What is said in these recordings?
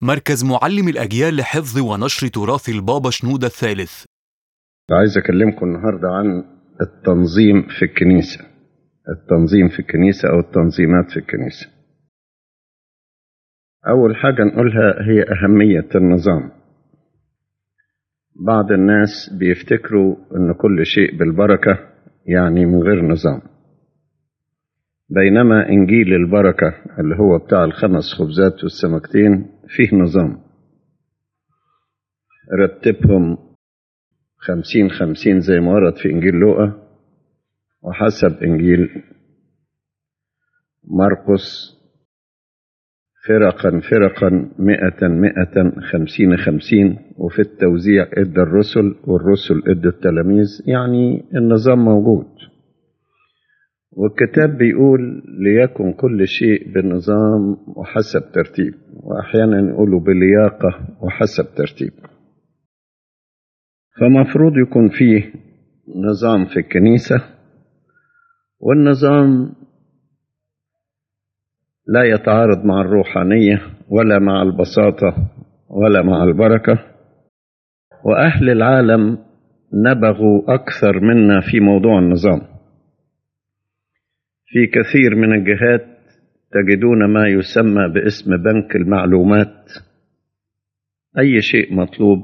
مركز معلم الأجيال لحفظ ونشر تراث البابا شنودة الثالث عايز أكلمكم النهاردة عن التنظيم في الكنيسة التنظيم في الكنيسة أو التنظيمات في الكنيسة أول حاجة نقولها هي أهمية النظام بعض الناس بيفتكروا أن كل شيء بالبركة يعني من غير نظام بينما إنجيل البركة اللي هو بتاع الخمس خبزات والسمكتين فيه نظام رتبهم خمسين خمسين زي ما ورد في إنجيل لوقا وحسب إنجيل مرقس فرقا فرقا مئة مئة خمسين خمسين وفي التوزيع ادى الرسل والرسل ادى التلاميذ يعني النظام موجود والكتاب بيقول ليكن كل شيء بنظام وحسب ترتيب واحيانا يقولوا بلياقه وحسب ترتيب فمفروض يكون فيه نظام في الكنيسه والنظام لا يتعارض مع الروحانيه ولا مع البساطه ولا مع البركه واهل العالم نبغوا اكثر منا في موضوع النظام في كثير من الجهات تجدون ما يسمى باسم بنك المعلومات اي شيء مطلوب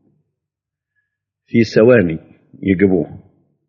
في ثواني يجيبوه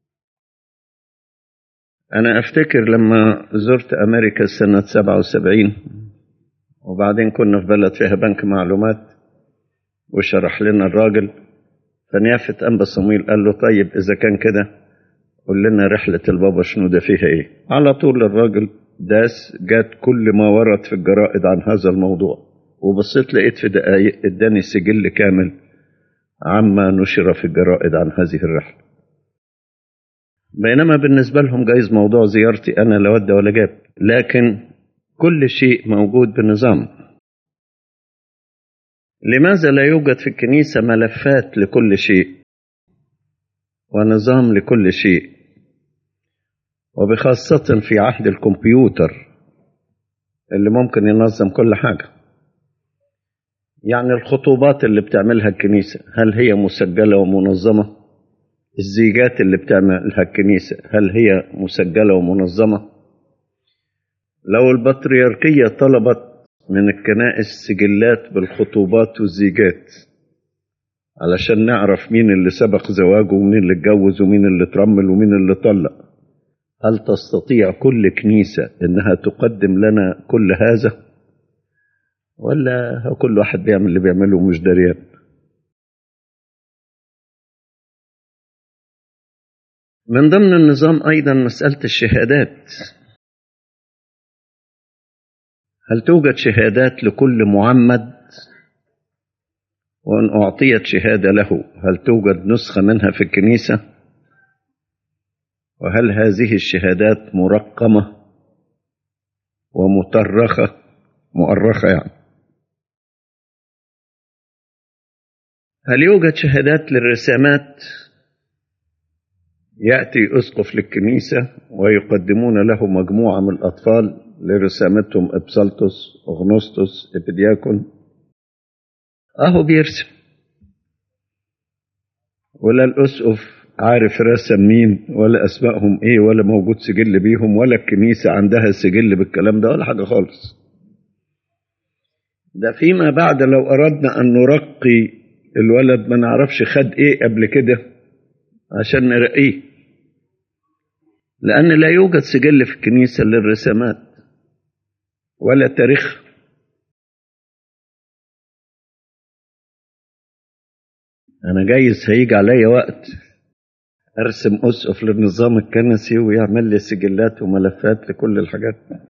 انا افتكر لما زرت امريكا سنه 77 وبعدين كنا في بلد فيها بنك معلومات وشرح لنا الراجل فنيافة أنبا صمويل قال له طيب إذا كان كده قول لنا رحلة البابا شنودة فيها إيه على طول الراجل داس جات كل ما ورد في الجرائد عن هذا الموضوع وبصيت لقيت في دقايق اداني سجل كامل عما نشر في الجرائد عن هذه الرحلة بينما بالنسبة لهم جايز موضوع زيارتي أنا لا ود ولا جاب لكن كل شيء موجود بنظام لماذا لا يوجد في الكنيسة ملفات لكل شيء ونظام لكل شيء وبخاصة في عهد الكمبيوتر اللي ممكن ينظم كل حاجة يعني الخطوبات اللي بتعملها الكنيسة هل هي مسجلة ومنظمة الزيجات اللي بتعملها الكنيسة هل هي مسجلة ومنظمة لو البطريركية طلبت من الكنائس سجلات بالخطوبات والزيجات علشان نعرف مين اللي سبق زواجه ومين اللي اتجوز ومين اللي اترمل ومين اللي طلق هل تستطيع كل كنيسة انها تقدم لنا كل هذا ولا كل واحد بيعمل اللي بيعمله مش دريان من ضمن النظام ايضا مسألة الشهادات هل توجد شهادات لكل معمد وإن أعطيت شهادة له هل توجد نسخة منها في الكنيسة وهل هذه الشهادات مرقمة ومترخة مؤرخة يعني هل يوجد شهادات للرسامات يأتي أسقف للكنيسة ويقدمون له مجموعة من الأطفال لرسامتهم إبسلطس أغنسطس إبدياكون أهو بيرسم ولا الأسقف عارف رسم مين ولا أسمائهم إيه ولا موجود سجل بيهم ولا الكنيسة عندها سجل بالكلام ده ولا حاجة خالص ده فيما بعد لو أردنا أن نرقي الولد ما نعرفش خد إيه قبل كده عشان نرقيه لأن لا يوجد سجل في الكنيسة للرسامات ولا تاريخ أنا جايز هيجي عليا وقت أرسم أسقف للنظام الكنسي ويعمل لي سجلات وملفات لكل الحاجات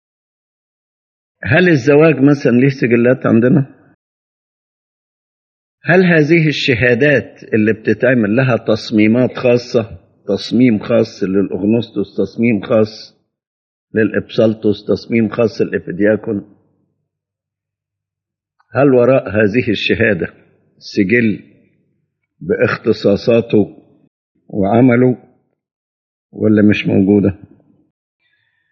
هل الزواج مثلا ليه سجلات عندنا؟ هل هذه الشهادات اللي بتتعمل لها تصميمات خاصة تصميم خاص للأغنسطس تصميم خاص للإبسلطس تصميم خاص للإبدياكون هل وراء هذه الشهادة سجل باختصاصاته وعمله ولا مش موجودة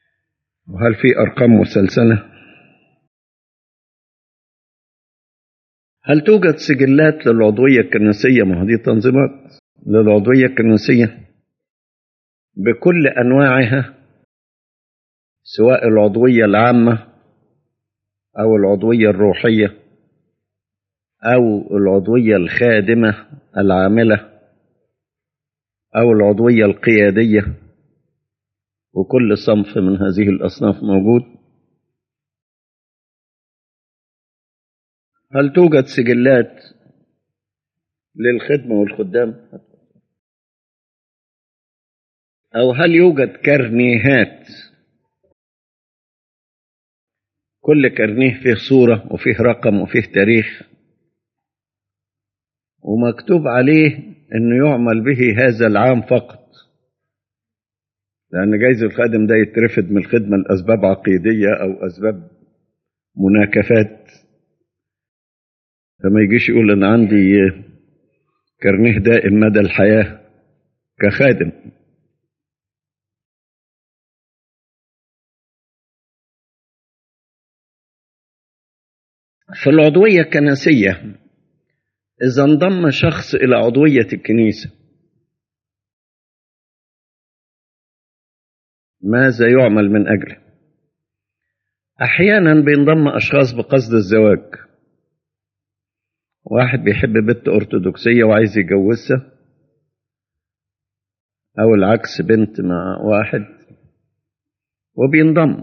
وهل في أرقام مسلسلة هل توجد سجلات للعضوية الكنسية؟ ما هو دي تنظيمات للعضوية الكنسية بكل أنواعها سواء العضوية العامة أو العضوية الروحية أو العضوية الخادمة العاملة أو العضوية القيادية وكل صنف من هذه الأصناف موجود هل توجد سجلات للخدمة والخدام أو هل يوجد كرنيهات كل كرنيه فيه صورة وفيه رقم وفيه تاريخ ومكتوب عليه انه يعمل به هذا العام فقط لان جايز الخادم ده يترفد من الخدمة لأسباب عقيدية او اسباب مناكفات فما يجيش يقول انا عندي كرنيه دائم مدى الحياة كخادم في العضوية الكنسية إذا انضم شخص إلى عضوية الكنيسة ماذا يعمل من أجله؟ أحيانا بينضم أشخاص بقصد الزواج واحد بيحب بنت أرثوذكسية وعايز يجوزها أو العكس بنت مع واحد وبينضم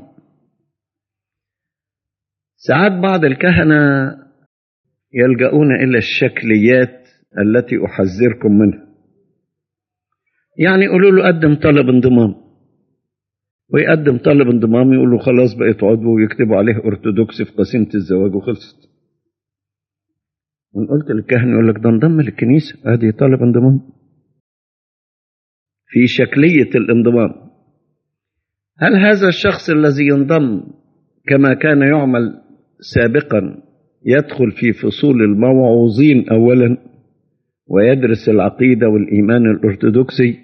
ساعات بعض الكهنة يلجؤون إلى الشكليات التي أحذركم منها يعني يقولوا له قدم طلب انضمام ويقدم طلب انضمام يقول له خلاص بقيت عضو ويكتبوا عليه أرثوذكسي في قسيمة الزواج وخلصت وإن قلت للكاهن يقول لك ده انضم للكنيسة ادي طالب انضمام في شكلية الانضمام هل هذا الشخص الذي ينضم كما كان يعمل سابقا يدخل في فصول الموعوظين اولا ويدرس العقيده والايمان الارثوذكسي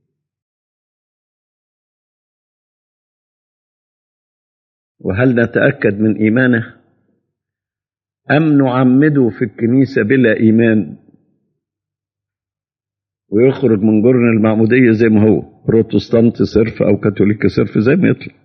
وهل نتاكد من ايمانه ام نعمده في الكنيسه بلا ايمان ويخرج من جرن المعموديه زي ما هو بروتستانت صرف او كاثوليك صرف زي ما يطلع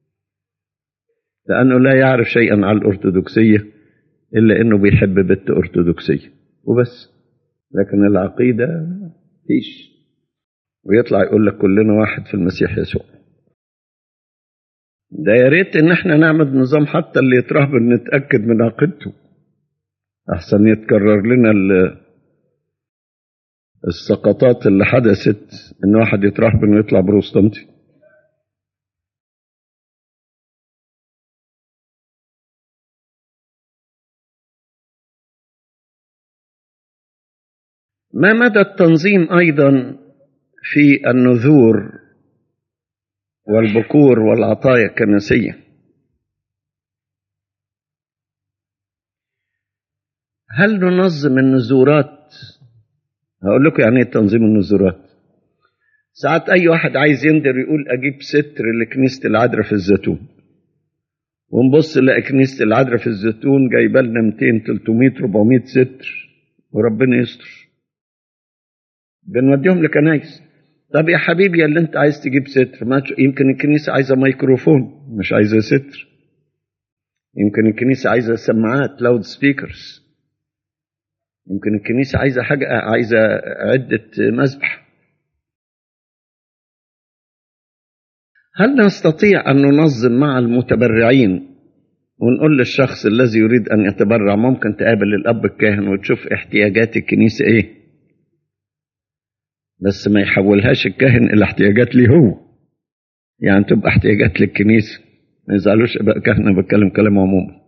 لأنه لا يعرف شيئا عن الأرثوذكسية إلا أنه بيحب بنت أرثوذكسية وبس لكن العقيدة فيش ويطلع يقول لك كلنا واحد في المسيح يسوع ده يا ريت ان احنا نعمل نظام حتى اللي يترهبن نتاكد من عقيدته احسن يتكرر لنا السقطات اللي حدثت ان واحد يترهبن ويطلع بروستانتي ما مدى التنظيم ايضا في النذور والبكور والعطايا الكنسيه هل ننظم النزورات هقول لكم يعني ايه تنظيم النزورات ساعات اي واحد عايز يندر يقول اجيب ستر لكنيسه العذراء في الزيتون ونبص نلاقي كنيسه العذراء في الزيتون جايبه لنا 200 300 400 ستر وربنا يستر بنوديهم لكنايس طب يا حبيبي اللي انت عايز تجيب ستر ما يمكن الكنيسه عايزه ميكروفون مش عايزه ستر يمكن الكنيسه عايزه سماعات لاود سبيكرز يمكن الكنيسه عايزه حاجه عايزه عده مذبح هل نستطيع ان ننظم مع المتبرعين ونقول للشخص الذي يريد ان يتبرع ممكن تقابل الاب الكاهن وتشوف احتياجات الكنيسه ايه بس ما يحولهاش الكاهن الى احتياجات ليه هو يعني تبقى احتياجات للكنيسه ما يزعلوش ابقى كهنه بتكلم كلام عموما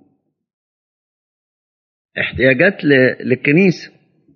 احتياجات ل... للكنيسه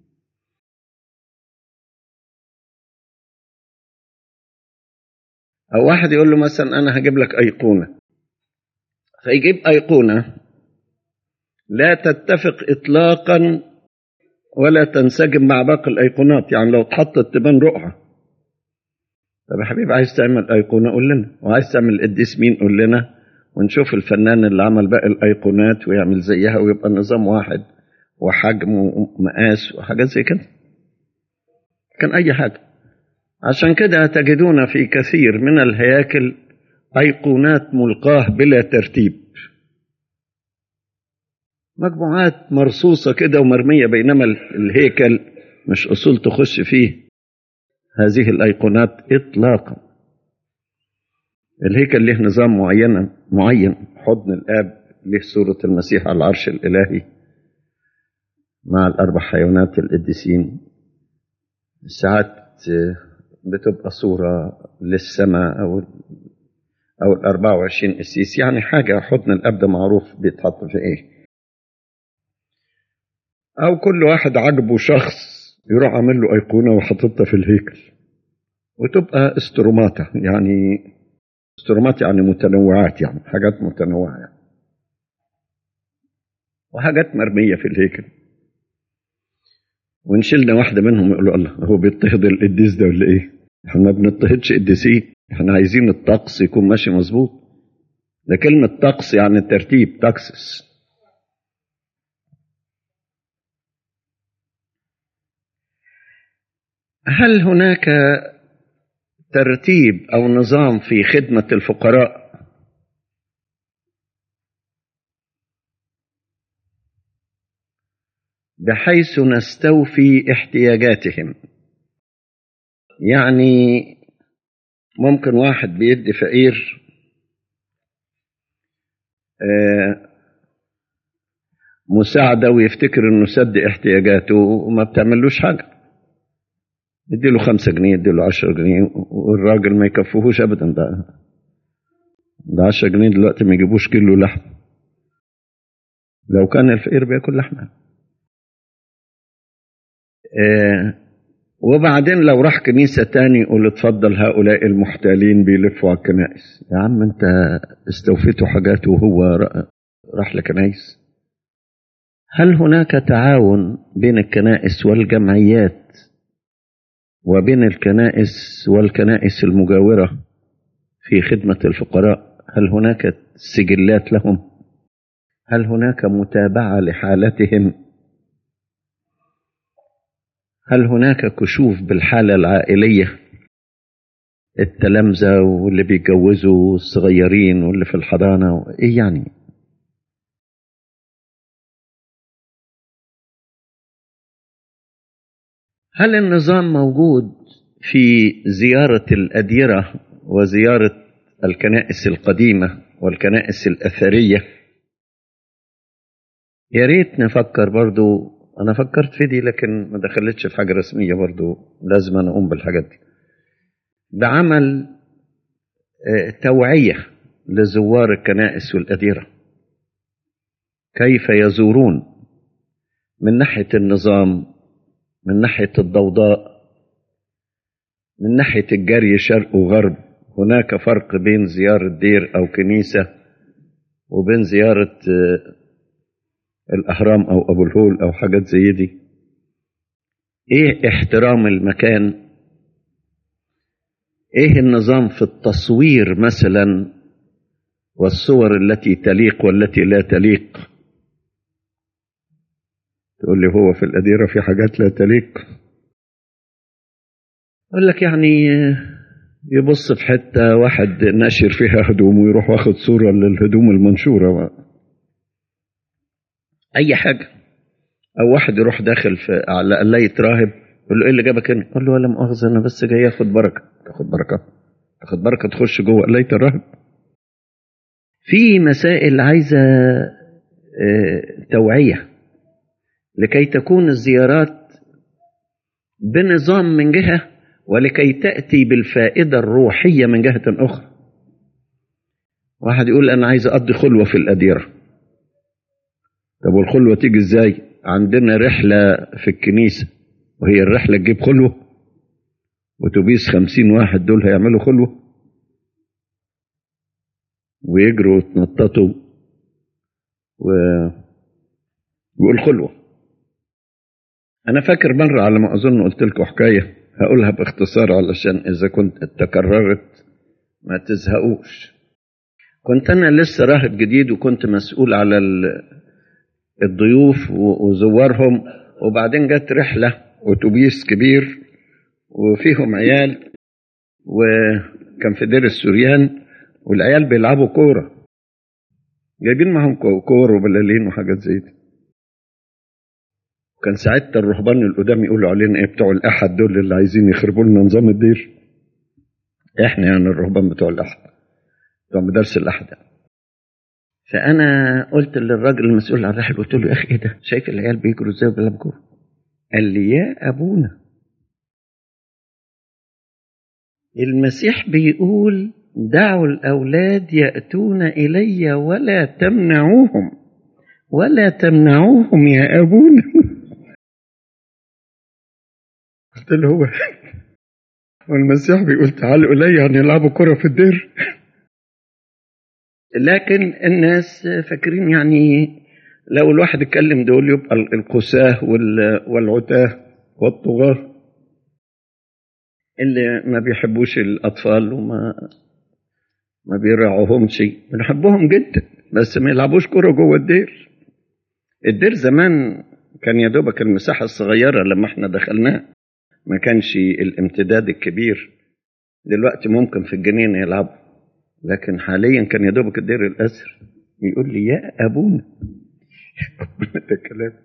او واحد يقول له مثلا انا هجيب لك ايقونه فيجيب ايقونه لا تتفق اطلاقا ولا تنسجم مع باقي الايقونات يعني لو اتحطت تبان رقعه طب يا حبيبي عايز تعمل ايقونه قول لنا وعايز تعمل قديس مين قول لنا ونشوف الفنان اللي عمل باقي الايقونات ويعمل زيها ويبقى النظام واحد وحجم ومقاس وحاجات زي كده كان أي حاجة عشان كده تجدون في كثير من الهياكل أيقونات ملقاه بلا ترتيب مجموعات مرصوصة كده ومرمية بينما الهيكل مش أصول تخش فيه هذه الأيقونات إطلاقا الهيكل له نظام معين معين حضن الآب له صورة المسيح على العرش الإلهي مع الأربع حيوانات القديسين ساعات بتبقى صورة للسماء أو أو ال 24 قسيس يعني حاجة حضن الأب ده معروف بيتحط في إيه أو كل واحد عجبه شخص يروح عامل له أيقونة وحاططها في الهيكل وتبقى استروماتا يعني استرومات يعني متنوعات يعني حاجات متنوعة يعني. وحاجات مرمية في الهيكل وإن شلنا واحدة منهم يقولوا الله هو بيضطهد القديس ده ولا إيه؟ إحنا ما بنضطهدش قديسين إحنا عايزين الطقس يكون ماشي مظبوط ده كلمة طقس يعني ترتيب تاكسس هل هناك ترتيب او نظام في خدمه الفقراء بحيث نستوفي احتياجاتهم يعني ممكن واحد بيدي فقير مساعدة ويفتكر انه سد احتياجاته وما بتعملوش حاجة يديله خمسة جنيه يديله عشرة جنيه والراجل ما يكفوهوش ابدا ده ده عشرة جنيه دلوقتي ما يجيبوش كيلو لحم لو كان الفقير بياكل لحمة آه وبعدين لو راح كنيسة تاني يقول اتفضل هؤلاء المحتالين بيلفوا على الكنائس يا عم انت استوفيتوا حاجات وهو راح لكنائس هل هناك تعاون بين الكنائس والجمعيات وبين الكنائس والكنائس المجاورة في خدمة الفقراء هل هناك سجلات لهم هل هناك متابعة لحالتهم هل هناك كشوف بالحالة العائلية التلامذة واللي بيتجوزوا الصغيرين واللي في الحضانة ايه يعني هل النظام موجود في زيارة الأديرة وزيارة الكنائس القديمة والكنائس الأثرية يا ريت نفكر برضو أنا فكرت في دي لكن ما دخلتش في حاجة رسمية برضو لازم أنا أقوم بالحاجات دي بعمل توعية لزوار الكنائس والأديرة كيف يزورون من ناحية النظام من ناحية الضوضاء من ناحية الجري شرق وغرب هناك فرق بين زيارة دير أو كنيسة وبين زيارة الأهرام أو أبو الهول أو حاجات زي دي إيه احترام المكان إيه النظام في التصوير مثلا والصور التي تليق والتي لا تليق تقول لي هو في الأديرة في حاجات لا تليق أقول لك يعني يبص في حتة واحد ناشر فيها هدوم ويروح واخد صورة للهدوم المنشورة أي حاجة أو واحد يروح داخل في على قلاية راهب يقول له إيه اللي جابك هنا؟ يقول له ولا مؤاخذة أنا بس جاي آخد بركة تاخد بركة تاخد بركة تخش جوه قلاية الراهب في مسائل عايزة توعية لكي تكون الزيارات بنظام من جهة ولكي تأتي بالفائدة الروحية من جهة أخرى واحد يقول أنا عايز أقضي خلوة في الأديرة طب والخلوة تيجي إزاي عندنا رحلة في الكنيسة وهي الرحلة تجيب خلوة وتوبيس خمسين واحد دول هيعملوا خلوة ويجروا ويتنططوا و... ويقول خلوة أنا فاكر مرة على ما أظن قلت لكم حكاية هقولها باختصار علشان إذا كنت تكررت ما تزهقوش كنت أنا لسه راهب جديد وكنت مسؤول على الضيوف وزوارهم وبعدين جت رحلة أتوبيس كبير وفيهم عيال وكان في دير السوريان والعيال بيلعبوا كورة جايبين معهم كور وبلالين وحاجات زي دي كان ساعتها الرهبان القدام يقولوا علينا ايه بتوع الاحد دول اللي عايزين يخربوا لنا نظام الدير احنا يعني الرهبان بتوع الاحد بتوع مدارس الاحد فانا قلت للراجل المسؤول عن الرحل قلت له يا اخي ايه ده شايف العيال بيجروا ازاي وبيلعبوا كوره قال لي يا ابونا المسيح بيقول دعوا الاولاد ياتون الي ولا تمنعوهم ولا تمنعوهم يا ابونا قلت له هو والمسيح بيقول تعالوا الي يعني يلعبوا كره في الدير لكن الناس فاكرين يعني لو الواحد اتكلم دول يبقى القساه والعتاه والطغاه اللي ما بيحبوش الاطفال وما ما بيراعوهمش بنحبهم جدا بس ما يلعبوش كرة جوه الدير الدير زمان كان يا دوبك المساحة الصغيرة لما احنا دخلناه ما كانش الامتداد الكبير دلوقتي ممكن في الجنينة يلعبوا لكن حاليا كان يا دوبك الدير الأسر يقول لي يا أبونا ده كلام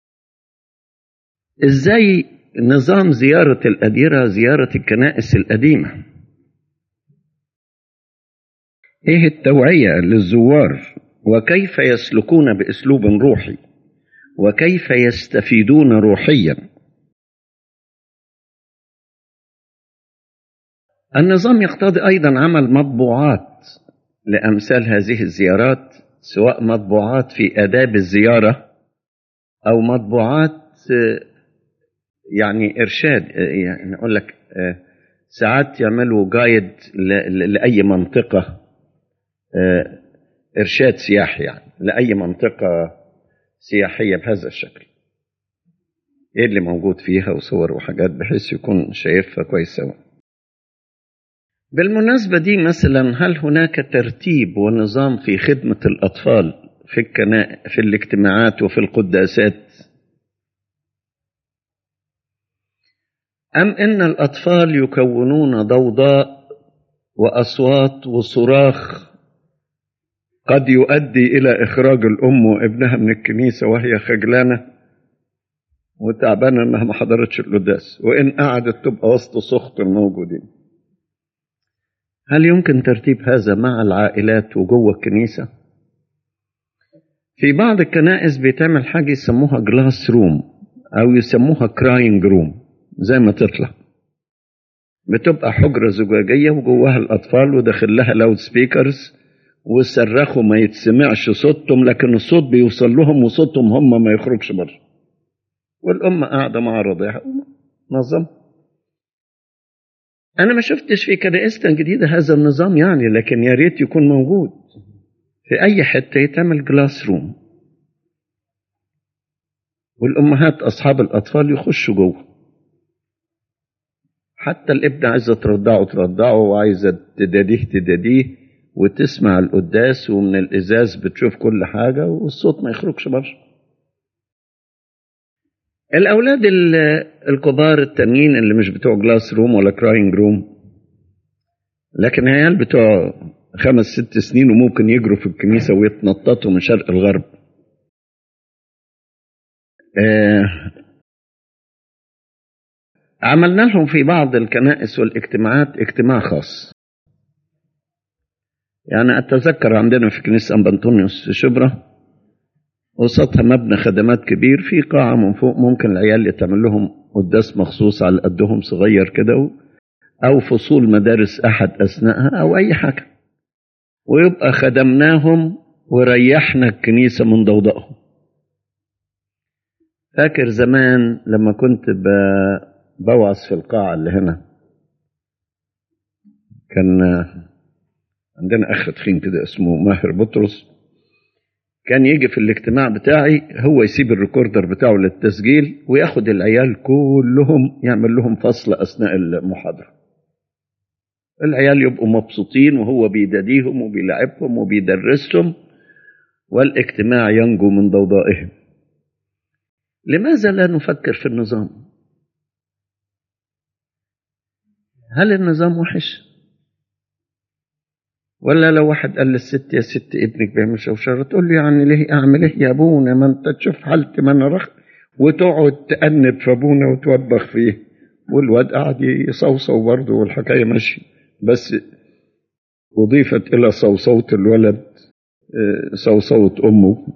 ازاي نظام زيارة الأديرة زيارة الكنائس القديمة ايه التوعية للزوار وكيف يسلكون بأسلوب روحي وكيف يستفيدون روحيا النظام يقتضي أيضا عمل مطبوعات لأمثال هذه الزيارات سواء مطبوعات في آداب الزيارة أو مطبوعات يعني إرشاد يعني أقول لك ساعات يعملوا جايد لأي منطقة إرشاد سياحي يعني لأي منطقة سياحية بهذا الشكل إيه اللي موجود فيها وصور وحاجات بحيث يكون شايفها كويس سوا بالمناسبة دي مثلا هل هناك ترتيب ونظام في خدمة الأطفال في الكنا... في الاجتماعات وفي القداسات أم إن الأطفال يكونون ضوضاء وأصوات وصراخ قد يؤدي إلى إخراج الأم وابنها من الكنيسة وهي خجلانة وتعبانة إنها ما حضرتش القداس وإن قعدت تبقى وسط سخط الموجودين هل يمكن ترتيب هذا مع العائلات وجوه الكنيسة؟ في بعض الكنائس بيتعمل حاجة يسموها جلاس روم أو يسموها كراينج روم زي ما تطلع بتبقى حجرة زجاجية وجواها الأطفال وداخل لها لاود سبيكرز وصرخوا ما يتسمعش صوتهم لكن الصوت بيوصل لهم وصوتهم هم ما يخرجش بره والأم قاعدة مع رضيعها نظم أنا ما شفتش في كنائسنا الجديدة هذا النظام يعني لكن يا ريت يكون موجود في أي حتة يتعمل جلاس روم والأمهات أصحاب الأطفال يخشوا جوه حتى الابن عايزة ترضعه ترضعه وعايزة تداديه تداديه وتسمع القداس ومن الإزاز بتشوف كل حاجة والصوت ما يخرجش بره الأولاد الكبار التانيين اللي مش بتوع جلاس روم ولا كراينج روم لكن عيال بتوع خمس ست سنين وممكن يجروا في الكنيسة ويتنططوا من شرق الغرب آه عملنا لهم في بعض الكنائس والاجتماعات اجتماع خاص يعني أتذكر عندنا في كنيسة أنبا أنطونيوس في شبرا وسطها مبنى خدمات كبير في قاعة من فوق ممكن العيال يتعمل لهم قداس مخصوص على قدهم صغير كده أو فصول مدارس أحد أثناءها أو أي حاجة ويبقى خدمناهم وريحنا الكنيسة من ضوضائهم فاكر زمان لما كنت بوعظ في القاعة اللي هنا كان عندنا أخ تخين كده اسمه ماهر بطرس كان يجي في الاجتماع بتاعي هو يسيب الريكوردر بتاعه للتسجيل وياخد العيال كلهم يعمل لهم فصل أثناء المحاضرة العيال يبقوا مبسوطين وهو بيداديهم وبيلعبهم وبيدرسهم والاجتماع ينجو من ضوضائهم لماذا لا نفكر في النظام هل النظام وحش ولا لو واحد قال للست يا ست ابنك بيعمل شوشره تقول له يعني ليه اعمل ايه يا ابونا ما انت تشوف حالتي ما انا رخ وتقعد تأنب في ابونا وتوبخ فيه والواد قاعد يصوصو برضه والحكايه ماشيه بس اضيفت الى صوصوه الولد صوصوه امه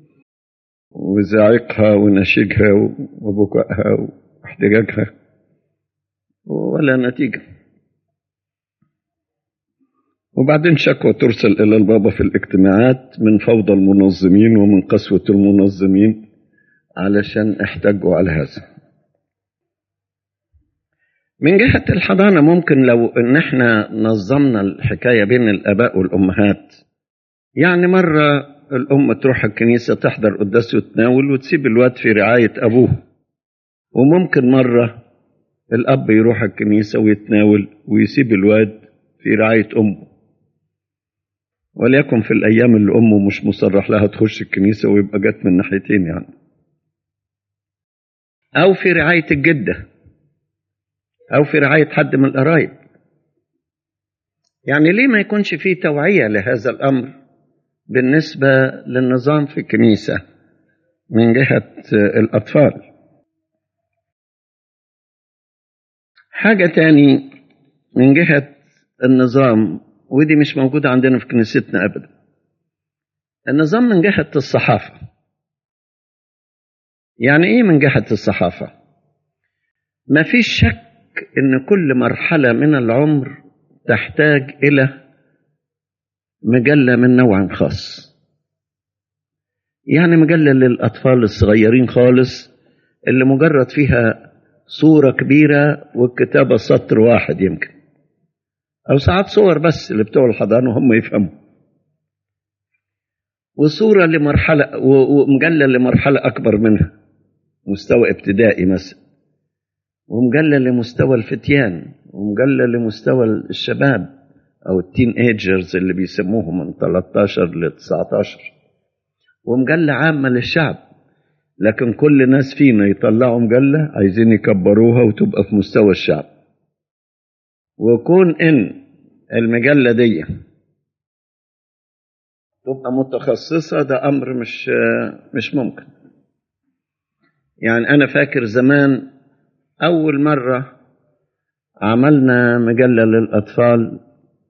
وزعيقها ونشيجها وبكائها واحتجاجها ولا نتيجه وبعدين شكوى ترسل إلى البابا في الاجتماعات من فوضى المنظمين ومن قسوة المنظمين علشان احتجوا على هذا من جهة الحضانة ممكن لو ان احنا نظمنا الحكاية بين الآباء والأمهات يعني مرة الأم تروح الكنيسة تحضر قداس وتناول وتسيب الواد في رعاية أبوه وممكن مرة الأب يروح الكنيسة ويتناول ويسيب الواد في رعاية أمه وليكن في الأيام اللي أمه مش مصرح لها تخش الكنيسة ويبقى جت من ناحيتين يعني أو في رعاية الجدة أو في رعاية حد من القرايب يعني ليه ما يكونش في توعية لهذا الأمر بالنسبة للنظام في الكنيسة من جهة الأطفال حاجة تاني من جهة النظام ودي مش موجودة عندنا في كنيستنا أبدا النظام من جهة الصحافة يعني إيه من جهة الصحافة ما فيش شك إن كل مرحلة من العمر تحتاج إلى مجلة من نوع خاص يعني مجلة للأطفال الصغيرين خالص اللي مجرد فيها صورة كبيرة والكتابة سطر واحد يمكن أو ساعات صور بس اللي بتوع الحضانة هم يفهموا وصورة لمرحلة ومجلة لمرحلة أكبر منها مستوى ابتدائي مثلا ومجلة لمستوى الفتيان ومجلة لمستوى الشباب أو التين ايجرز اللي بيسموهم من 13 ل 19 ومجلة عامة للشعب لكن كل ناس فينا يطلعوا مجلة عايزين يكبروها وتبقى في مستوى الشعب وكون ان المجلة دي تبقى متخصصة ده أمر مش مش ممكن يعني أنا فاكر زمان أول مرة عملنا مجلة للأطفال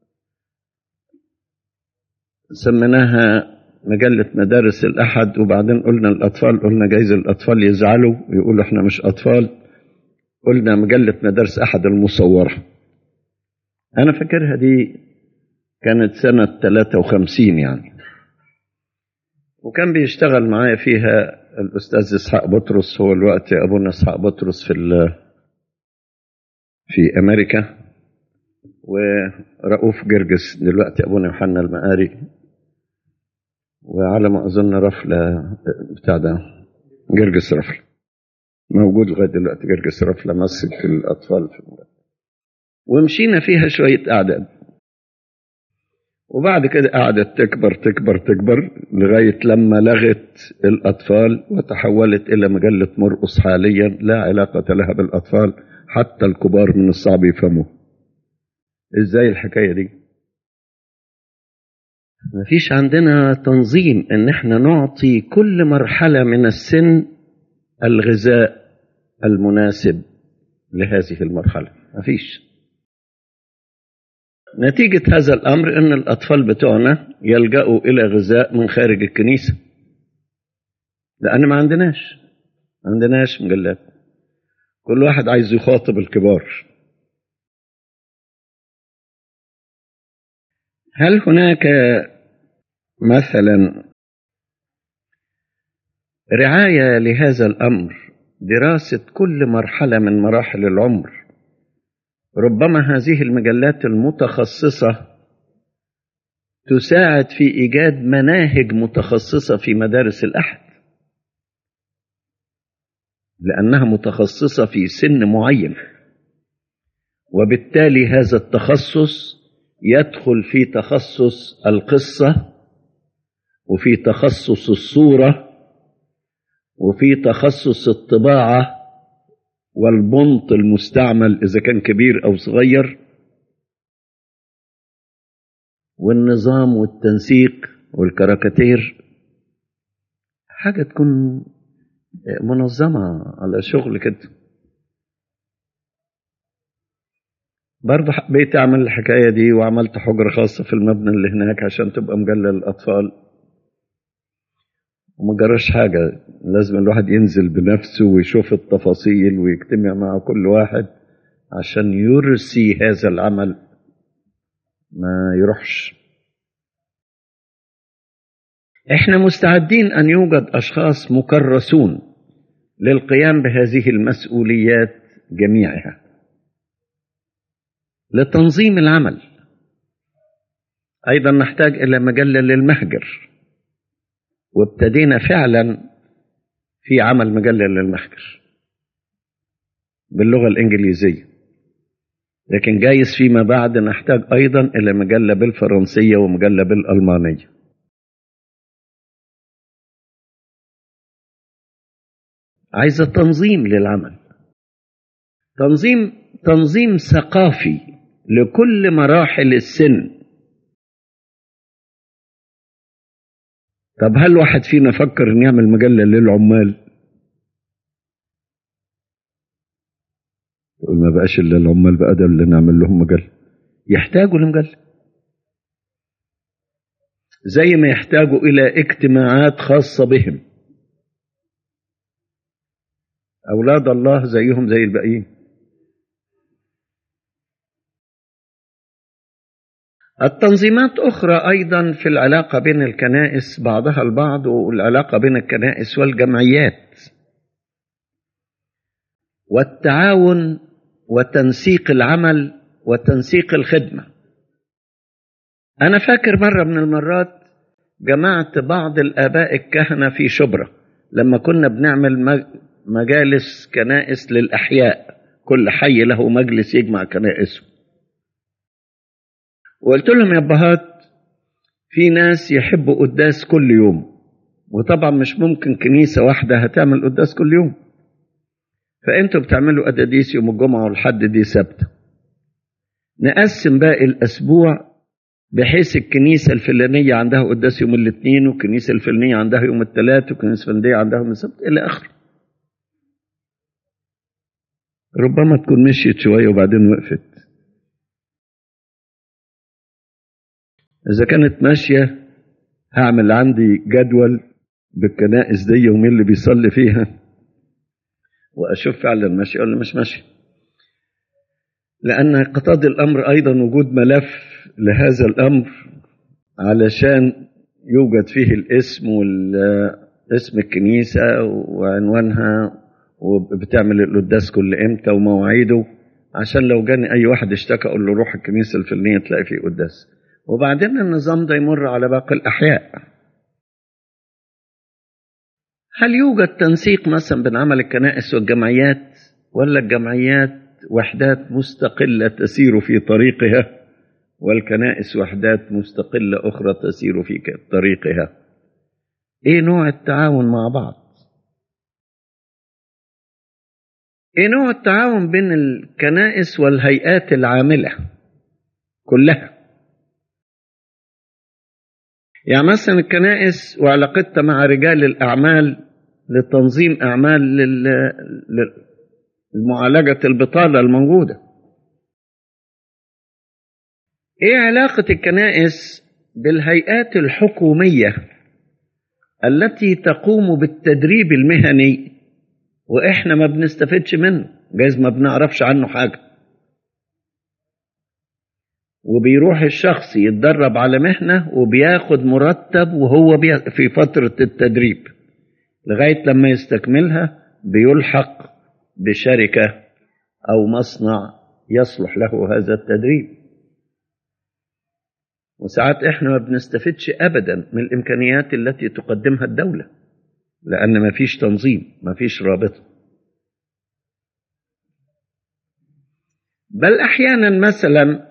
سميناها مجلة مدارس الأحد وبعدين قلنا الأطفال قلنا جايز الأطفال يزعلوا ويقولوا إحنا مش أطفال قلنا مجلة مدارس أحد المصورة أنا فاكرها دي كانت سنة 53 يعني وكان بيشتغل معايا فيها الأستاذ إسحاق بطرس هو الوقت أبونا إسحاق بطرس في في أمريكا ورؤوف جرجس دلوقتي أبونا يوحنا المقاري وعلى ما أظن رفلة بتاع ده جرجس رفلة موجود لغاية دلوقتي جرجس رفلة مسك في الأطفال في المدرسة. ومشينا فيها شوية أعداد وبعد كده قعدت تكبر تكبر تكبر لغاية لما لغت الأطفال وتحولت إلى مجلة مرقص حاليا لا علاقة لها بالأطفال حتى الكبار من الصعب يفهموا إزاي الحكاية دي مفيش عندنا تنظيم ان احنا نعطي كل مرحلة من السن الغذاء المناسب لهذه المرحلة مفيش نتيجة هذا الأمر أن الأطفال بتوعنا يلجأوا إلى غذاء من خارج الكنيسة لأن ما عندناش ما عندناش مجلات كل واحد عايز يخاطب الكبار هل هناك مثلا رعاية لهذا الأمر دراسة كل مرحلة من مراحل العمر ربما هذه المجلات المتخصصة تساعد في إيجاد مناهج متخصصة في مدارس الأحد لأنها متخصصة في سن معين وبالتالي هذا التخصص يدخل في تخصص القصة وفي تخصص الصورة وفي تخصص الطباعة والبنط المستعمل إذا كان كبير أو صغير والنظام والتنسيق والكاريكاتير حاجة تكون منظمة على شغل كده برضه حبيت أعمل الحكاية دي وعملت حجرة خاصة في المبنى اللي هناك عشان تبقى مجلة للأطفال وما جراش حاجة لازم الواحد ينزل بنفسه ويشوف التفاصيل ويجتمع مع كل واحد عشان يرسي هذا العمل ما يروحش احنا مستعدين ان يوجد اشخاص مكرسون للقيام بهذه المسؤوليات جميعها لتنظيم العمل ايضا نحتاج الى مجله للمهجر وابتدينا فعلا في عمل مجله للمهجر باللغه الانجليزيه لكن جايز فيما بعد نحتاج ايضا الى مجله بالفرنسيه ومجله بالالمانيه عايزه تنظيم للعمل تنظيم تنظيم ثقافي لكل مراحل السن طب هل واحد فينا فكر ان يعمل مجله للعمال يقول ما بقاش الا العمال بقى ده اللي نعمل لهم مجله يحتاجوا لمجله زي ما يحتاجوا الى اجتماعات خاصه بهم اولاد الله زيهم زي الباقيين التنظيمات أخرى أيضا في العلاقة بين الكنائس بعضها البعض والعلاقة بين الكنائس والجمعيات والتعاون وتنسيق العمل وتنسيق الخدمة أنا فاكر مرة من المرات جمعت بعض الآباء الكهنة في شبرا لما كنا بنعمل مجالس كنائس للأحياء كل حي له مجلس يجمع كنائسه وقلت لهم يا ابهات في ناس يحبوا قداس كل يوم وطبعا مش ممكن كنيسة واحدة هتعمل قداس كل يوم فانتوا بتعملوا قداديس يوم الجمعة والحد دي ثابتة نقسم باقي الأسبوع بحيث الكنيسة الفلانية عندها قداس يوم الاثنين والكنيسة الفلانية عندها يوم الثلاث والكنيسة الفلانية عندها يوم السبت إلى آخره ربما تكون مشيت شوية وبعدين وقفت إذا كانت ماشية هعمل عندي جدول بالكنائس دي ومين اللي بيصلي فيها وأشوف فعلا ماشية ولا مش ماشية لأن يقتضي الأمر أيضا وجود ملف لهذا الأمر علشان يوجد فيه الاسم اسم الكنيسة وعنوانها وبتعمل القداس كل امتى ومواعيده عشان لو جاني أي واحد اشتكى أقول له روح الكنيسة الفلانية تلاقي فيه قداس وبعدين النظام ده يمر على باقي الأحياء هل يوجد تنسيق مثلا بين عمل الكنائس والجمعيات ولا الجمعيات وحدات مستقلة تسير في طريقها والكنائس وحدات مستقلة أخرى تسير في طريقها إيه نوع التعاون مع بعض إيه نوع التعاون بين الكنائس والهيئات العاملة كلها يعني مثلا الكنائس وعلاقتها مع رجال الأعمال لتنظيم أعمال لمعالجة البطالة الموجودة إيه علاقة الكنائس بالهيئات الحكومية التي تقوم بالتدريب المهني وإحنا ما بنستفدش منه جايز ما بنعرفش عنه حاجة وبيروح الشخص يتدرب على مهنة وبياخد مرتب وهو في فترة التدريب لغاية لما يستكملها بيلحق بشركة أو مصنع يصلح له هذا التدريب وساعات احنا ما بنستفدش ابدا من الامكانيات التي تقدمها الدوله لان ما فيش تنظيم ما فيش رابطه بل احيانا مثلا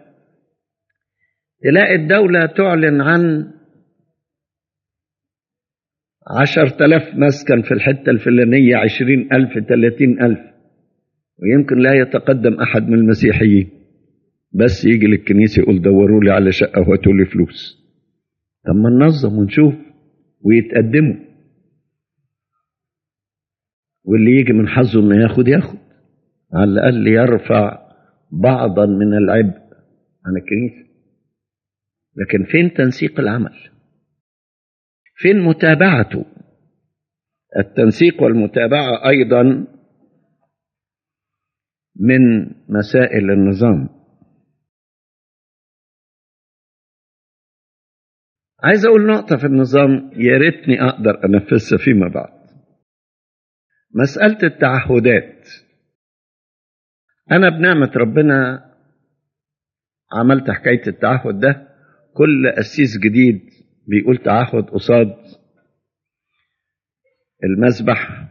تلاقي الدوله تعلن عن عشر تلاف مسكن في الحتة الفلانية عشرين ألف تلاتين ألف ويمكن لا يتقدم أحد من المسيحيين بس يجي للكنيسة يقول دوروا لي على شقة وهاتوا لي فلوس طب ما ننظم ونشوف ويتقدموا واللي يجي من حظه انه ياخد ياخد على الاقل يرفع بعضا من العبء عن الكنيسه لكن فين تنسيق العمل فين متابعته التنسيق والمتابعه ايضا من مسائل النظام عايز اقول نقطه في النظام يا ريتني اقدر انفذها فيما بعد مساله التعهدات انا بنعمه ربنا عملت حكايه التعهد ده كل قسيس جديد بيقول تعهد قصاد المسبح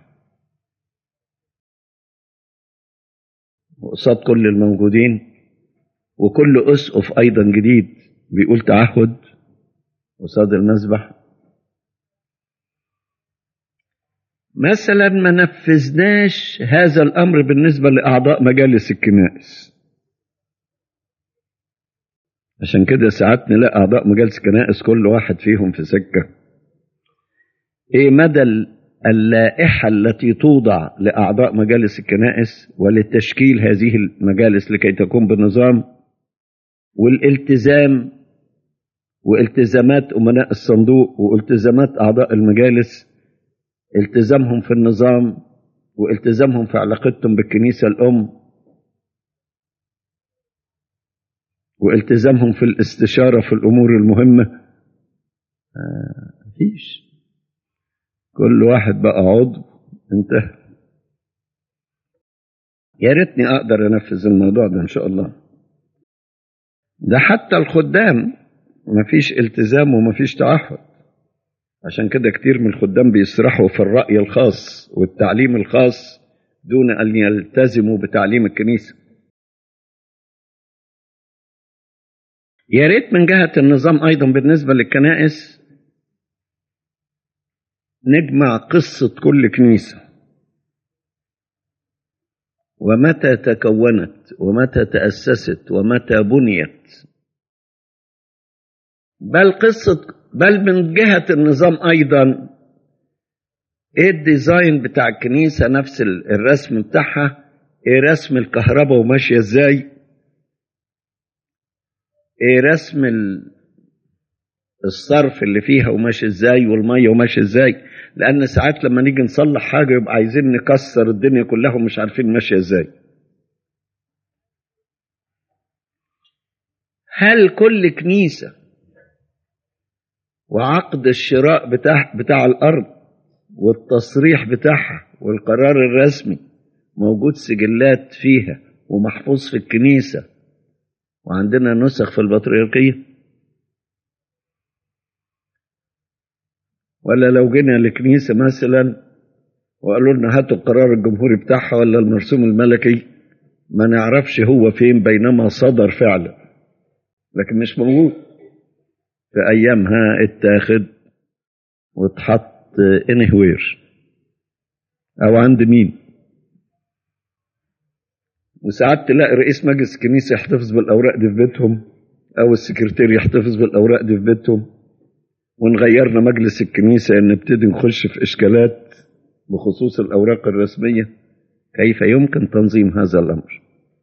وقصاد كل الموجودين وكل اسقف ايضا جديد بيقول تعهد قصاد المسبح مثلا ما نفذناش هذا الامر بالنسبه لاعضاء مجالس الكنائس عشان كده ساعات نلاقي اعضاء مجالس الكنائس كل واحد فيهم في سكه ايه مدى اللائحه التي توضع لاعضاء مجالس الكنائس ولتشكيل هذه المجالس لكي تكون بنظام والالتزام والتزامات امناء الصندوق والتزامات اعضاء المجالس التزامهم في النظام والتزامهم في علاقتهم بالكنيسه الام والتزامهم في الاستشاره في الامور المهمه آه مفيش كل واحد بقى عضو انتهى يا ريتني اقدر انفذ الموضوع ده ان شاء الله ده حتى الخدام مفيش التزام ومفيش تعهد عشان كده كتير من الخدام بيسرحوا في الرأي الخاص والتعليم الخاص دون أن يلتزموا بتعليم الكنيسة يا ريت من جهة النظام أيضا بالنسبة للكنائس نجمع قصة كل كنيسة ومتى تكونت ومتى تأسست ومتى بنيت بل قصة بل من جهة النظام أيضا إيه الديزاين بتاع الكنيسة نفس الرسم بتاعها إيه رسم الكهرباء وماشية إزاي إيه رسم الصرف اللي فيها وماشي إزاي والمية وماشي إزاي لأن ساعات لما نيجي نصلح حاجة يبقى عايزين نكسر الدنيا كلها ومش عارفين ماشية إزاي هل كل كنيسه وعقد الشراء بتاع بتاع الارض والتصريح بتاعها والقرار الرسمي موجود سجلات فيها ومحفوظ في الكنيسه وعندنا نسخ في البطريركيه ولا لو جينا لكنيسه مثلا وقالوا لنا هاتوا القرار الجمهوري بتاعها ولا المرسوم الملكي ما نعرفش هو فين بينما صدر فعلا لكن مش موجود في ايامها اتاخد واتحط انهوير او عند مين وساعات تلاقي رئيس مجلس الكنيسه يحتفظ بالاوراق دي في بيتهم او السكرتير يحتفظ بالاوراق دي في بيتهم ونغيرنا مجلس الكنيسه ان نبتدي نخش في اشكالات بخصوص الاوراق الرسميه كيف يمكن تنظيم هذا الامر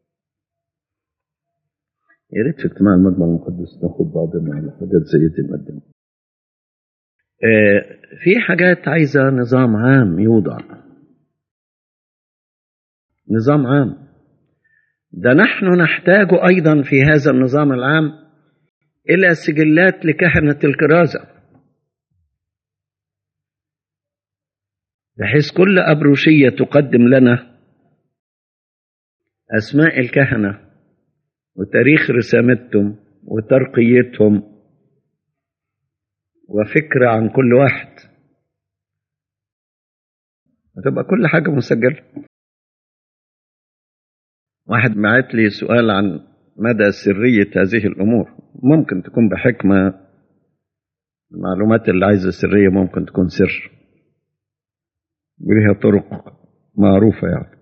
يا ريت في اجتماع المجمع المقدس ناخد بعضنا على حاجات زي دي نقدمها. آه في حاجات عايزة نظام عام يوضع. نظام عام. ده نحن نحتاج أيضا في هذا النظام العام إلى سجلات لكهنة الكرازة. بحيث كل أبروشية تقدم لنا أسماء الكهنة وتاريخ رسامتهم وترقيتهم وفكرة عن كل واحد هتبقى كل حاجة مسجلة واحد بعت لي سؤال عن مدى سرية هذه الأمور ممكن تكون بحكمة المعلومات اللي عايزة سرية ممكن تكون سر وليها طرق معروفة يعني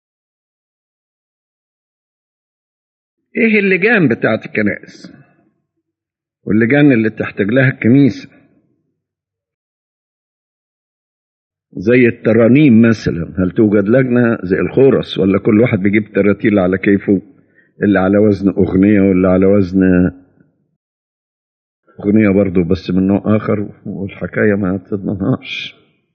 ايه اللجان بتاعت الكنائس واللجان اللي تحتاج لها الكنيسة زي الترانيم مثلا هل توجد لجنة زي الخورس ولا كل واحد بيجيب تراتيل على كيفه اللي على وزن أغنية واللي على وزن أغنية برضو بس من نوع آخر والحكاية ما تضمنهاش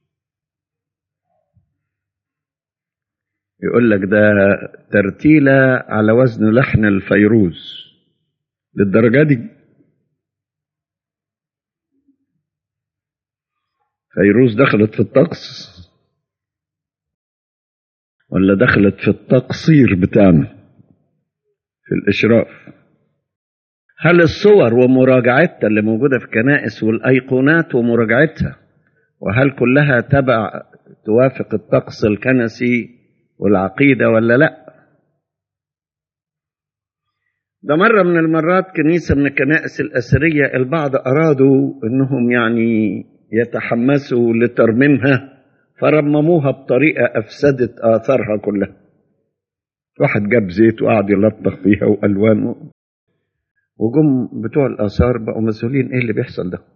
يقول لك ده ترتيلة على وزن لحن الفيروز للدرجة دي فيروز دخلت في الطقس ولا دخلت في التقصير بتاعنا في الإشراف هل الصور ومراجعتها اللي موجودة في الكنائس والأيقونات ومراجعتها وهل كلها تبع توافق الطقس الكنسي والعقيدة ولا لا ده مرة من المرات كنيسة من الكنائس الأثرية البعض أرادوا أنهم يعني يتحمسوا لترميمها فرمموها بطريقة أفسدت آثارها كلها واحد جاب زيت وقعد يلطخ فيها وألوان وجم بتوع الآثار بقوا مسؤولين إيه اللي بيحصل ده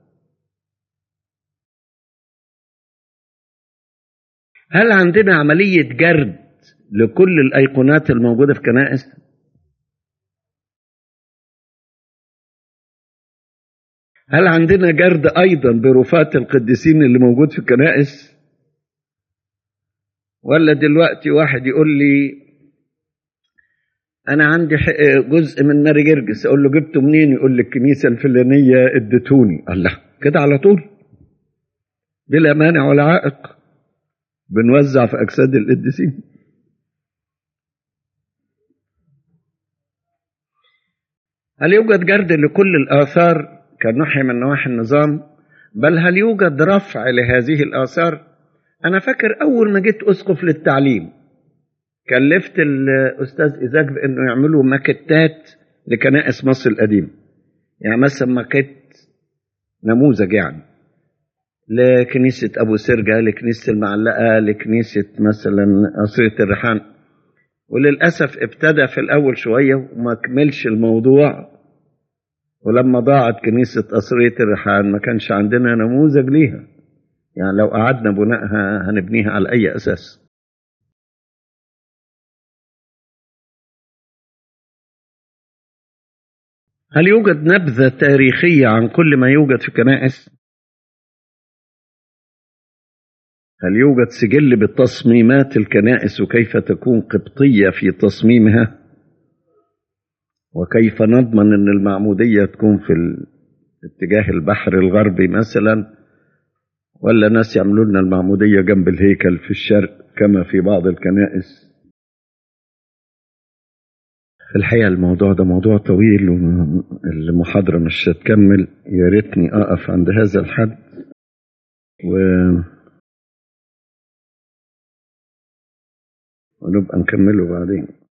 هل عندنا عملية جرد لكل الأيقونات الموجودة في كنائس هل عندنا جرد أيضا برفات القديسين اللي موجود في الكنائس ولا دلوقتي واحد يقول لي أنا عندي جزء من ماري جرجس أقول له جبته منين يقول لي الكنيسة الفلانية ادتوني الله كده على طول بلا مانع ولا عائق بنوزع في أجساد القديسين هل يوجد جرد لكل الآثار كناحية من نواحي النظام بل هل يوجد رفع لهذه الآثار أنا فاكر أول ما جيت أسقف للتعليم كلفت الأستاذ إيزاك بأنه يعملوا ماكتات لكنائس مصر القديمة يعني مثلا ماكت نموذج يعني لكنيسة أبو سرجة لكنيسة المعلقة لكنيسة مثلا قصرية الريحان وللأسف ابتدى في الأول شوية وما كملش الموضوع ولما ضاعت كنيسة قصرية الريحان ما كانش عندنا نموذج ليها يعني لو قعدنا بنائها هنبنيها على أي أساس هل يوجد نبذة تاريخية عن كل ما يوجد في كنائس؟ هل يوجد سجل بتصميمات الكنائس وكيف تكون قبطية في تصميمها؟ وكيف نضمن أن المعمودية تكون في اتجاه البحر الغربي مثلا ولا ناس يعملوا لنا المعمودية جنب الهيكل في الشرق كما في بعض الكنائس في الحقيقة الموضوع ده موضوع طويل والمحاضرة مش هتكمل يا ريتني أقف عند هذا الحد و ونبقى نكمله بعدين